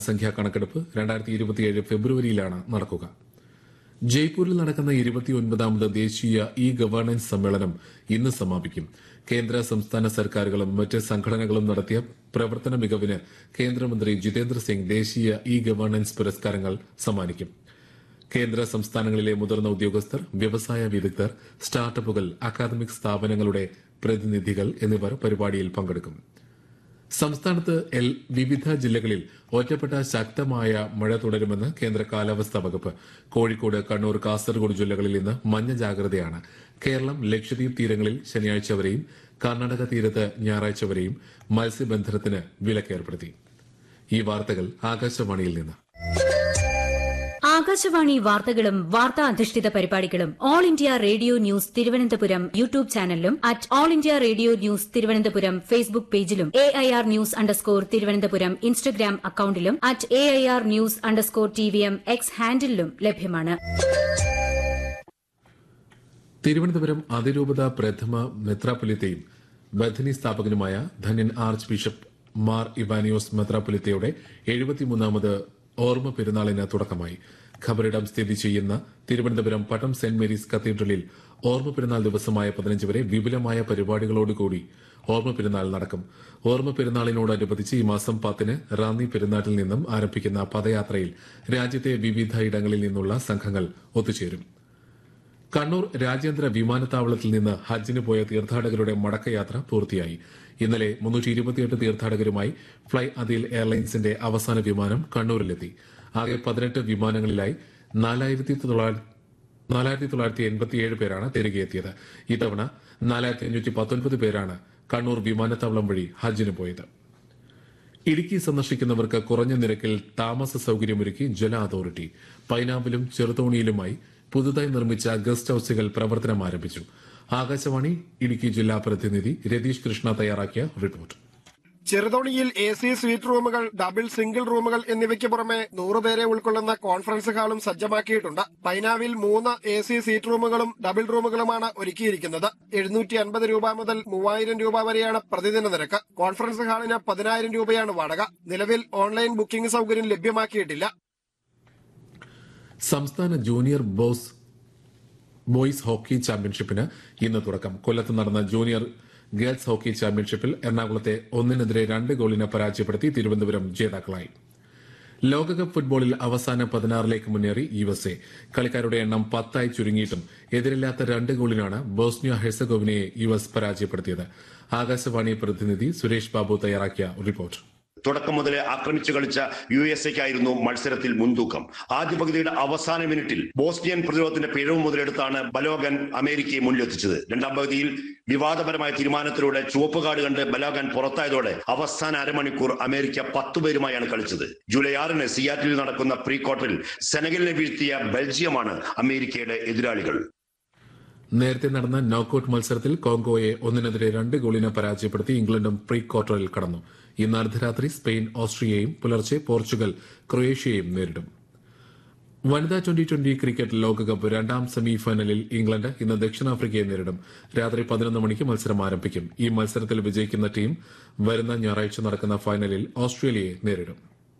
സംഖ്യാ കണക്കെടുപ്പ് രണ്ടായിരത്തി ഇരുപത്തിയേഴ് ഫെബ്രുവരിയിലാണ് നടക്കുക ജയ്പൂരിൽ നടക്കുന്ന ഇരുപത്തിയൊൻപതാമത് ദേശീയ ഇ ഗവേണൻസ് സമ്മേളനം ഇന്ന് സമാപിക്കും കേന്ദ്ര സംസ്ഥാന സർക്കാരുകളും മറ്റ് സംഘടനകളും നടത്തിയ പ്രവർത്തന മികവിന് കേന്ദ്രമന്ത്രി ജിതേന്ദ്ര സിംഗ് ദേശീയ ഇ ഗവേണൻസ് പുരസ്കാരങ്ങൾ സമ്മാനിക്കും കേന്ദ്ര സംസ്ഥാനങ്ങളിലെ മുതിർന്ന ഉദ്യോഗസ്ഥർ വ്യവസായ വിദഗ്ധർ സ്റ്റാർട്ടപ്പുകൾ അക്കാദമിക് സ്ഥാപനങ്ങളുടെ പ്രതിനിധികൾ എന്നിവർ പരിപാടിയിൽ പങ്കെടുക്കും സംസ്ഥാനത്ത് എൽ വിവിധ ജില്ലകളിൽ ഒറ്റപ്പെട്ട ശക്തമായ മഴ തുടരുമെന്ന് കേന്ദ്ര കാലാവസ്ഥാ വകുപ്പ് കോഴിക്കോട് കണ്ണൂർ കാസർഗോഡ് ജില്ലകളിൽ ഇന്ന് മഞ്ഞ ജാഗ്രതയാണ് കേരളം ലക്ഷദ്വീപ് തീരങ്ങളിൽ ശനിയാഴ്ച വരെയും കർണാടക തീരത്ത് ഞായറാഴ്ച വരെയും മത്സ്യബന്ധനത്തിന് വിലക്കേർപ്പെടുത്തി ഈ വാർത്തകൾ ആകാശവാണിയിൽ നിന്ന് ആകാശവാണി വാർത്തകളും വാർത്താ അധിഷ്ഠിത പരിപാടികളും all India radio news Thiruvananthapuram YouTube ചാനലിലും at all India radio news Thiruvananthapuram Facebook പേജിലും A I R news underscore Thiruvananthapuram Instagram അക്കൌണ്ടിലും at A I R news underscore T V M X ഹാൻഡിലും ലഭ്യമാണ് തിരുവനന്തപുരം അതിരൂപത പ്രഥമ മെത്രാപ്പൊലിത്തയും ബഥനി സ്ഥാപകനുമായ ധന്യൻ ആർച്ച് ബിഷപ്പ് മാർ ഇവാനിയോസ് മെത്രാപ്പൊലിത്തയുടെ എഴുപത്തിമൂന്നാമത് ഓർമ്മ പെരുന്നാളിന് തുടക്കമായി ഖബറിടം സ്ഥിതി ചെയ്യുന്ന തിരുവനന്തപുരം പട്ടം സെന്റ് മേരീസ് കത്തീഡ്രലിൽ ഓർമ്മ പെരുന്നാൾ ദിവസമായ പതിനഞ്ച് വരെ വിപുലമായ പരിപാടികളോടുകൂടി ഓർമ്മ പെരുന്നാൾ നടക്കും ഓർമ്മ പെരുന്നാളിനോടനുബന്ധിച്ച് ഈ മാസം പത്തിന് റാന്നി പെരുന്നാട്ടിൽ നിന്നും ആരംഭിക്കുന്ന പദയാത്രയിൽ രാജ്യത്തെ വിവിധ ഇടങ്ങളിൽ നിന്നുള്ള സംഘങ്ങൾ ഒത്തുചേരും കണ്ണൂർ രാജ്യാന്തര വിമാനത്താവളത്തിൽ നിന്ന് ഹജ്ജിന് പോയ തീർത്ഥാടകരുടെ മടക്കയാത്ര പൂർത്തിയായി ഇന്നലെ മുന്നൂറ്റി ഇരുപത്തിയെട്ട് തീർത്ഥാടകരുമായി ഫ്ളൈ അദിൽ എയർലൈൻസിന്റെ അവസാന വിമാനം കണ്ണൂരിലെത്തി ആകെ പതിനെട്ട് വിമാനങ്ങളിലായി നാലായിരത്തി നാലായിരത്തി തൊള്ളായിരത്തി എൺപത്തിയേഴ് പേരാണ് തിരികെ എത്തിയത് ഇത്തവണ നാലായിരത്തി അഞ്ഞൂറ്റി പത്തൊൻപത് പേരാണ് കണ്ണൂർ വിമാനത്താവളം വഴി ഹജ്ജിന് പോയത് ഇടുക്കി സന്ദർശിക്കുന്നവർക്ക് കുറഞ്ഞ നിരക്കിൽ താമസ സൌകര്യമൊരുക്കി ജല അതോറിറ്റി പൈനാവിലും ചെറുതോണിയിലുമായി പുതുതായി നിർമ്മിച്ച ഗസ്റ്റ് ഹൌസുകൾ പ്രവർത്തനം ആരംഭിച്ചു ആകാശവാണി ഇടുക്കി ജില്ലാ പ്രതിനിധി രതീഷ് കൃഷ്ണ തയ്യാറാക്കിയ റിപ്പോർട്ട് ചെറുതോണിയിൽ എ സി സ്വീറ്റ് റൂമുകൾ ഡബിൾ സിംഗിൾ റൂമുകൾ എന്നിവയ്ക്ക് പുറമെ നൂറുപേരെ ഉൾക്കൊള്ളുന്ന കോൺഫറൻസ് ഹാളും സജ്ജമാക്കിയിട്ടുണ്ട് പൈനാവിൽ മൂന്ന് എ സി സീറ്റ് റൂമുകളും ഡബിൾ റൂമുകളുമാണ് ഒരുക്കിയിരിക്കുന്നത് എഴുന്നൂറ്റി അൻപത് രൂപ മുതൽ മൂവായിരം രൂപ വരെയാണ് പ്രതിദിന നിരക്ക് കോൺഫറൻസ് ഹാളിന് പതിനായിരം രൂപയാണ് വാടക നിലവിൽ ഓൺലൈൻ ബുക്കിംഗ് സൗകര്യം ലഭ്യമാക്കിയിട്ടില്ല സംസ്ഥാന ജൂനിയർ ബോസ് ബോയ്സ് ഹോക്കി ചാമ്പ്യൻഷിപ്പിന് ഇന്ന് തുടക്കം കൊല്ലത്ത് നടന്ന ജൂനിയർ ഗേൾസ് ഹോക്കി ചാമ്പ്യൻഷിപ്പിൽ എറണാകുളത്തെ ഒന്നിനെതിരെ രണ്ട് ഗോളിന് പരാജയപ്പെടുത്തി തിരുവനന്തപുരം ജേതാക്കളായി ലോകകപ്പ് ഫുട്ബോളിൽ അവസാന പതിനാറിലേക്ക് മുന്നേറി യു എസ് എ കളിക്കാരുടെ എണ്ണം പത്തായി ചുരുങ്ങിയിട്ടും എതിരില്ലാത്ത രണ്ട് ഗോളിനാണ് ബോസ്നിയ ഹെർസഗോവിനയെ യു എസ് പരാജയപ്പെടുത്തിയത് ആകാശവാണി പ്രതിനിധി സുരേഷ് ബാബു തയ്യാറാക്കിയ റിപ്പോർട്ട് തുടക്കം മുതലേ ആക്രമിച്ചു കളിച്ച യു എസ് എക്കായിരുന്നു മത്സരത്തിൽ മുൻതൂക്കം ആദ്യ പകുതിയുടെ അവസാന മിനിറ്റിൽ ബോസ്നിയൻ പ്രതിരോധത്തിന്റെ പിഴവ് മുതലെടുത്താണ് ബലോഗൻ അമേരിക്കയെ മുന്നിലെത്തിച്ചത് രണ്ടാം പകുതിയിൽ വിവാദപരമായ തീരുമാനത്തിലൂടെ ചുവപ്പ് കാർഡ് കണ്ട് ബലോഗൻ പുറത്തായതോടെ അവസാന അരമണിക്കൂർ അമേരിക്ക പത്തുപേരുമായാണ് കളിച്ചത് ജൂലൈ ആറിന് സിയാറ്റിൽ നടക്കുന്ന പ്രീ ക്വാർട്ടറിൽ സെനഗലിനെ വീഴ്ത്തിയ ബെൽജിയമാണ് അമേരിക്കയുടെ എതിരാളികൾ നേരത്തെ നടന്ന നോക്കൌട്ട് മത്സരത്തിൽ കോങ്കോയെ ഒന്നിനെതിരെ രണ്ട് ഗോളിന് പരാജയപ്പെടുത്തി ഇംഗ്ലണ്ടും പ്രീ ക്വാർട്ടറിൽ കടന്നു ഇന്ന് അർദ്ധരാത്രി സ്പെയിൻ ഓസ്ട്രിയയും പുലർച്ചെ പോർച്ചുഗൽ ക്രൊയേഷ്യയും നേരിടും വനിതാ ട്വന്റി ട്വന്റി ക്രിക്കറ്റ് ലോകകപ്പ് രണ്ടാം സെമി ഫൈനലിൽ ഇംഗ്ലണ്ട് ഇന്ന് ദക്ഷിണാഫ്രിക്കയെ നേരിടും രാത്രി പതിനൊന്ന് മണിക്ക് മത്സരം ആരംഭിക്കും ഈ മത്സരത്തിൽ വിജയിക്കുന്ന ടീം വരുന്ന ഞായറാഴ്ച നടക്കുന്ന ഫൈനലിൽ ഓസ്ട്രേലിയയെ നേരിടും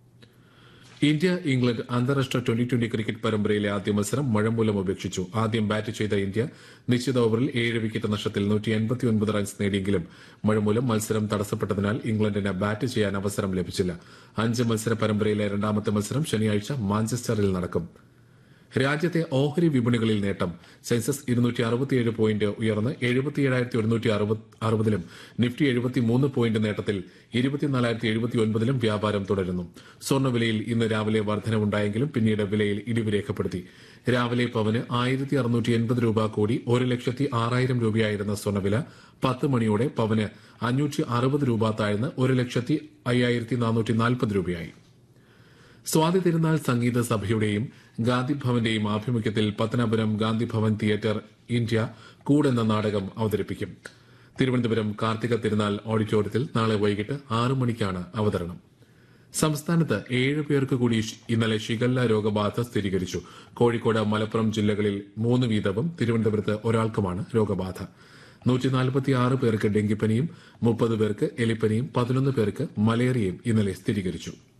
ഇന്ത്യ ഇംഗ്ലണ്ട് അന്താരാഷ്ട്ര ട്വന്റി ട്വന്റി ക്രിക്കറ്റ് പരമ്പരയിലെ ആദ്യ മത്സരം മഴ മൂലം ഉപേക്ഷിച്ചു ആദ്യം ബാറ്റ് ചെയ്ത ഇന്ത്യ നിശ്ചിത ഓവറിൽ ഏഴ് വിക്കറ്റ് നഷ്ടത്തിൽ നൂറ്റി എൺപത്തിയൊൻപത് റൺസ് നേടിയെങ്കിലും മഴ മൂലം മത്സരം തടസ്സപ്പെട്ടതിനാൽ ഇംഗ്ലണ്ടിന് ബാറ്റ് ചെയ്യാൻ അവസരം ലഭിച്ചില്ല അഞ്ച് മത്സര പരമ്പരയിലെ രണ്ടാമത്തെ മത്സരം ശനിയാഴ്ച മാഞ്ചസ്റ്ററിൽ നടക്കും രാജ്യത്തെ ഓഹരി വിപണികളിൽ നേട്ടം സെൻസസ് ഇരുന്നൂറ്റി അറുപത്തിയേഴ് പോയിന്റ് ഉയർന്ന് എഴുപത്തിയേഴായിരത്തി ഒരുന്നൂറ്റി അറുപതിലും നിഫ്റ്റി എഴുപത്തിമൂന്ന് പോയിന്റ് നേട്ടത്തിൽ ഇരുപത്തിനാലായിരത്തി എഴുപത്തി ഒൻപതിലും വ്യാപാരം തുടരുന്നു സ്വർണ്ണവിലയിൽ ഇന്ന് രാവിലെ വർധനവുണ്ടായെങ്കിലും പിന്നീട് വിലയിൽ ഇടിവ് രേഖപ്പെടുത്തി രാവിലെ പവന് ആയിരത്തി അറുന്നൂറ്റി എൺപത് രൂപ കൂടി ഒരു ലക്ഷത്തി ആറായിരം രൂപയായിരുന്ന സ്വർണ്ണവില പത്ത് മണിയോടെ പവന് അഞ്ഞൂറ്റി അറുപത് രൂപ താഴ്ന്ന് ഒരു ലക്ഷത്തി അയ്യായിരത്തി നാനൂറ്റി നാൽപ്പത് രൂപയായി സ്വാതി തിരുനാൾ സംഗീത സഭയുടെയും ഗാന്ധി ഭവന്റെയും ആഭിമുഖ്യത്തിൽ പത്തനാപുരം ഗാന്ധി ഭവൻ തിയേറ്റർ ഇന്ത്യ കൂട് എന്ന നാടകം അവതരിപ്പിക്കും തിരുവനന്തപുരം കാർത്തിക തിരുനാൾ ഓഡിറ്റോറിയത്തിൽ നാളെ വൈകിട്ട് ആറു മണിക്കാണ് അവതരണം സംസ്ഥാനത്ത് ഏഴ് പേർക്ക് കൂടി ഇന്നലെ ഷിഗല്ല രോഗബാധ സ്ഥിരീകരിച്ചു കോഴിക്കോട് മലപ്പുറം ജില്ലകളിൽ മൂന്ന് വീതവും തിരുവനന്തപുരത്ത് ഒരാൾക്കുമാണ് രോഗബാധ നൂറ്റിനാൽപ്പത്തിയാറ് പേർക്ക് ഡെങ്കിപ്പനിയും മുപ്പത് പേർക്ക് എലിപ്പനിയും പതിനൊന്ന് പേർക്ക് മലേറിയയും ഇന്നലെ സ്ഥിരീകരിച്ചു